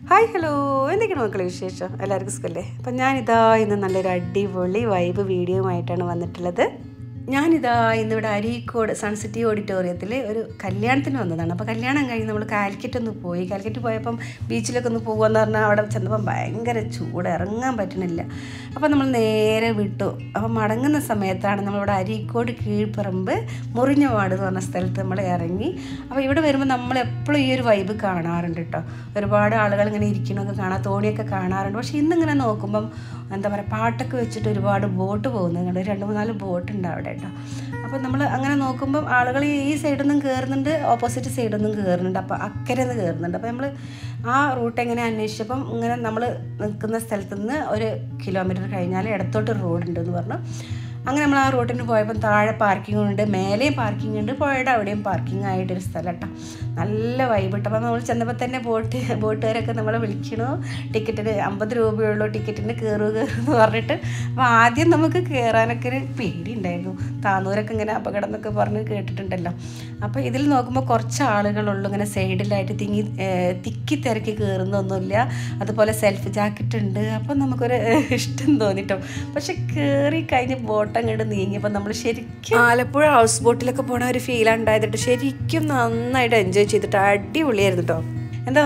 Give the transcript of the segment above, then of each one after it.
Hi hello എന്തൊക്കെയാണ് മക്കളെ വിശേഷം എല്ലാവർക്കും സുഖല്ലേ അപ്പം ഞാനിതാ ഇന്ന് നല്ലൊരു അടിപൊളി വൈബ് വീഡിയോയുമായിട്ടാണ് വന്നിട്ടുള്ളത് ഞാനിതാ ഇന്നിവിടെ അരീക്കോട് സൺസിറ്റി ഓഡിറ്റോറിയത്തിൽ ഒരു കല്യാണത്തിന് വന്നതാണ് അപ്പോൾ കല്യാണം കഴിഞ്ഞ് നമ്മൾ കാലിക്കറ്റ് ഒന്ന് പോയി കാലിക്കറ്റ് പോയപ്പം ബീച്ചിലൊക്കെ ഒന്ന് പോകുമെന്ന് പറഞ്ഞാൽ അവിടെ ചെന്നപ്പം ഭയങ്കര ചൂട് ഇറങ്ങാൻ പറ്റണില്ല അപ്പോൾ നമ്മൾ നേരെ വിട്ടു അപ്പോൾ മടങ്ങുന്ന സമയത്താണ് നമ്മളിവിടെ അരീക്കോട് കീഴ്പ്പറമ്പ് മുറിഞ്ഞവാട് എന്ന് പറഞ്ഞ സ്ഥലത്ത് നമ്മൾ ഇറങ്ങി അപ്പോൾ ഇവിടെ വരുമ്പോൾ നമ്മൾ എപ്പോഴും ഈ ഒരു വൈബ് കാണാറുണ്ട് കേട്ടോ ഒരുപാട് ആളുകൾ ഇങ്ങനെ ഇരിക്കണമൊക്കെ കാണാം തോണിയൊക്കെ കാണാറുണ്ട് പക്ഷേ ഇന്നിങ്ങനെ നോക്കുമ്പം എന്താ പറയുക പാട്ടൊക്കെ വെച്ചിട്ട് ഒരുപാട് ബോട്ട് പോകുന്നത് കണ്ടു രണ്ട് മൂന്നാല് ബോട്ട് ഉണ്ട് അവിടെ കേട്ടോ അപ്പോൾ നമ്മൾ അങ്ങനെ നോക്കുമ്പം ആളുകൾ ഈ സൈഡിൽ നിന്നും കയറുന്നുണ്ട് ഓപ്പോസിറ്റ് സൈഡിൽ നിന്നും കയറുന്നുണ്ട് അപ്പോൾ അക്കരെ നിന്ന് കയറുന്നുണ്ട് അപ്പോൾ നമ്മൾ ആ റൂട്ട് എങ്ങനെ അന്വേഷിച്ചപ്പം ഇങ്ങനെ നമ്മൾ നിൽക്കുന്ന സ്ഥലത്ത് നിന്ന് ഒരു കിലോമീറ്റർ കഴിഞ്ഞാൽ ഇടത്തോട്ട് റോഡുണ്ട് എന്ന് പറഞ്ഞു അങ്ങനെ നമ്മൾ ആ റൂട്ടിന് പോയപ്പം താഴെ പാർക്കിംഗ് ഉണ്ട് മേലെയും പാർക്കിംഗ് ഉണ്ട് പുഴയുടെ അവിടെയും പാർക്കിംഗ് ആയിട്ടൊരു സ്ഥലം കേട്ടോ നല്ല വൈബ് കേട്ടോ അപ്പോൾ നമ്മൾ ചെന്നപ്പോൾ തന്നെ ബോട്ട് ബോട്ടുകാരൊക്കെ നമ്മളെ വിളിക്കണു ടിക്കറ്റിന് അമ്പത് രൂപയുള്ളൂ ടിക്കറ്റിന് കയറുക എന്ന് പറഞ്ഞിട്ട് അപ്പോൾ ആദ്യം നമുക്ക് കയറാനൊക്കെ ഒരു പേടി ഉണ്ടായിരുന്നു താന്നൂരൊക്കെ ഇങ്ങനെ അപകടം എന്നൊക്കെ പറഞ്ഞ് കേട്ടിട്ടുണ്ടല്ലോ അപ്പോൾ ഇതിൽ നോക്കുമ്പോൾ കുറച്ച് ആളുകളുള്ളൂ ഇങ്ങനെ സൈഡിലായിട്ട് തിങ്ങി ഏഹ്, തിക്കി തിരക്കി കയറുന്നൊന്നുമില്ല അതുപോലെ സെൽഫ് ജാക്കറ്റ് ഉണ്ട് അപ്പോൾ നമുക്കൊരു ഇഷ്ടം തോന്നിട്ടോ പക്ഷെ കയറി കഴിഞ്ഞ് ബോട്ട് അങ്ങോട്ട് നീങ്ങിയപ്പോൾ നമ്മൾ ശരിക്കും ആലപ്പുഴ ഹൗസ് ബോട്ടിലൊക്കെ പോണ ഒരു ഫീലാണ് ഉണ്ടായതിട്ട് ശരിക്കും നന്നായിട്ട് എൻജോയ് ചെയ്തിട്ട് അടിപൊളിയായിരുന്നു കേട്ടോ എന്താ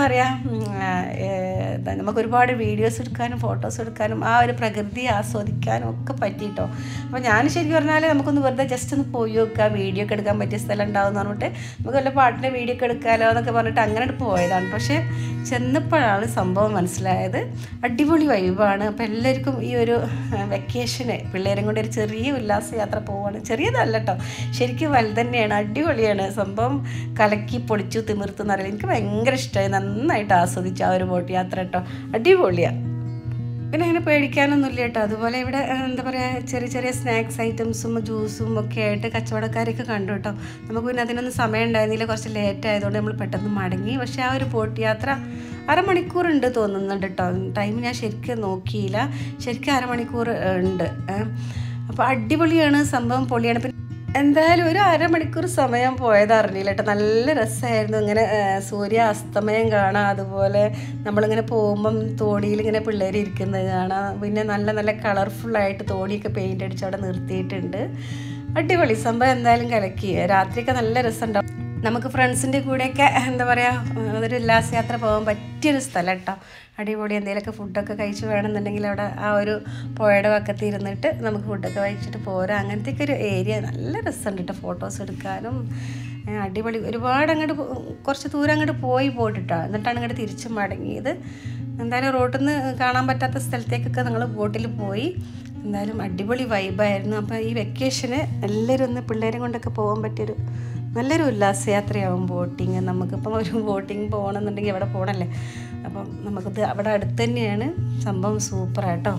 പറയുക നമുക്ക് ഒരുപാട് വീഡിയോസ് എടുക്കാനും ഫോട്ടോസ് എടുക്കാനും ആ ഒരു പ്രകൃതി ആസ്വദിക്കാനും ഒക്കെ പറ്റിയിട്ടോ അപ്പോൾ ഞാൻ ശരിക്കും പറഞ്ഞാൽ നമുക്കൊന്ന് വെറുതെ ജസ്റ്റ് ഒന്ന് പോയി നോക്കുക വീഡിയോ ഒക്കെ എടുക്കാൻ പറ്റിയ സ്ഥലം ഉണ്ടാവും എന്ന് പറഞ്ഞിട്ട് നമുക്ക് വല്ല പാട്ടിൻ്റെ വീഡിയോ ഒക്കെ എടുക്കാമല്ലോ എന്നൊക്കെ പറഞ്ഞിട്ട് അങ്ങനെ പോയതാണ് പക്ഷേ ചെന്നപ്പോഴാണ് സംഭവം മനസ്സിലായത് അടിപൊളി വൈബാണ് അപ്പോൾ എല്ലാവർക്കും ഈ ഒരു വെക്കേഷന് പിള്ളേരും കൊണ്ട് ഒരു ചെറിയ ഉല്ലാസയാത്ര പോവാണ് ചെറിയതല്ല കേട്ടോ ശരിക്കും വലുത് തന്നെയാണ് അടിപൊളിയാണ് സംഭവം കലക്കി പൊളിച്ചു തിമിർത്തു എന്നറിയില്ല എനിക്ക് ഭയങ്കര ഇഷ്ടമായി നന്നായിട്ട് ആസ്വദിച്ചു ആ ഒരു ബോട്ട് യാത്ര കേട്ടോ അടിപൊളിയാണ് പിന്നെ അങ്ങനെ പേടിക്കാനൊന്നുമില്ല കേട്ടോ അതുപോലെ ഇവിടെ ഏഹ്, എന്താ പറയുക ചെറിയ ചെറിയ സ്നാക്സ് ഐറ്റംസും ജ്യൂസും ഒക്കെ ആയിട്ട് കച്ചവടക്കാരൊക്കെ കണ്ടു കേട്ടോ നമുക്ക് പിന്നെ അതിനൊന്നും സമയം ഉണ്ടായിരുന്നില്ല കുറച്ച് ലേറ്റ് ആയതുകൊണ്ട് നമ്മൾ പെട്ടെന്ന് മടങ്ങി പക്ഷേ ആ ഒരു ബോട്ട് യാത്ര അരമണിക്കൂർ ഉണ്ട് തോന്നുന്നുണ്ട് കേട്ടോ ടൈം ഞാൻ ശരിക്കും നോക്കിയില്ല ശരിക്കും അരമണിക്കൂർ ഏഹ്, ഉണ്ട് ഏഹ്. അപ്പോൾ അടിപൊളിയാണ് സംഭവം പൊളിയാണ് പിന്നെ എന്തായാലും ഒരു അരമണിക്കൂർ സമയം പോയത് അറിഞ്ഞില്ല കേട്ടോ നല്ല രസമായിരുന്നു ഇങ്ങനെ ആ, സൂര്യ അസ്തമയം കാണാം അതുപോലെ നമ്മളിങ്ങനെ പോകുമ്പം തോണിയിൽ ഇങ്ങനെ പിള്ളേർ ഇരിക്കുന്നത് കാണാം പിന്നെ നല്ല നല്ല കളർഫുള്ളായിട്ട് തോണിയൊക്കെ പെയിൻ്റ് അടിച്ച് അവിടെ നിർത്തിയിട്ടുണ്ട് അടിപൊളി സംഭവം എന്തായാലും കലക്കി രാത്രിയൊക്കെ നല്ല രസമുണ്ടാവും നമുക്ക് ഫ്രണ്ട്സിൻ്റെ കൂടെയൊക്കെ എന്താ പറയുക അതൊരു ഉല്ലാസയാത്ര പോകാൻ പറ്റിയൊരു സ്ഥലം കേട്ടോ അടിപൊളി എന്തെങ്കിലുമൊക്കെ ഫുഡൊക്കെ കഴിച്ച് വേണമെന്നുണ്ടെങ്കിൽ അവിടെ ആ ഒരു പുഴയുടെ വക്കത്ത് ഇരുന്നിട്ട് നമുക്ക് ഫുഡൊക്കെ കഴിച്ചിട്ട് പോരാം അങ്ങനത്തെയൊക്കെ ഒരു ഏരിയ നല്ല രസമുണ്ട് കേട്ടോ ഫോട്ടോസ് എടുക്കാനും ഏ, അടിപൊളി ഒരുപാട് അങ്ങോട്ട് പോ- കുറച്ച് ദൂരം അങ്ങോട്ട് പോയി പോയിട്ടോ എന്നിട്ടാണ് ഇങ്ങോട്ട് തിരിച്ച് മടങ്ങിയത് എന്തായാലും റോട്ടിൽ നിന്ന് കാണാൻ പറ്റാത്ത സ്ഥലത്തേക്കൊക്കെ ഞങ്ങൾ ബോട്ടിൽ പോയി എന്തായാലും അടിപൊളി വൈബായിരുന്നു അപ്പോൾ ഈ വെക്കേഷന് എല്ലാവരും ഒന്ന് പിള്ളേരെ കൊണ്ടൊക്കെ പോകാൻ പറ്റിയൊരു നല്ലൊരു ഉല്ലാസയാത്രയാവും ബോട്ടിങ് നമുക്കിപ്പം ഒരു ബോട്ടിങ് പോകണമെന്നുണ്ടെങ്കിൽ അവിടെ പോകണല്ലേ അപ്പം നമുക്കിത് അവിടെ അടുത്ത് തന്നെയാണ് സംഭവം സൂപ്പറാട്ടോ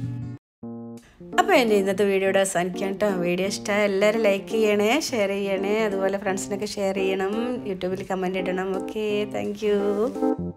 അപ്പോൾ എൻ്റെ ഇന്നത്തെ വീഡിയോയുടെ അവസാനിക്കാം കേട്ടോ വീഡിയോ ഇഷ്ടമായി എല്ലാവരും ലൈക്ക് ചെയ്യണേ ഷെയർ ചെയ്യണേ അതുപോലെ ഫ്രണ്ട്സിനൊക്കെ ഷെയർ ചെയ്യണം യൂട്യൂബിൽ കമൻറ്റ് ഇടണം ഓക്കെ താങ്ക്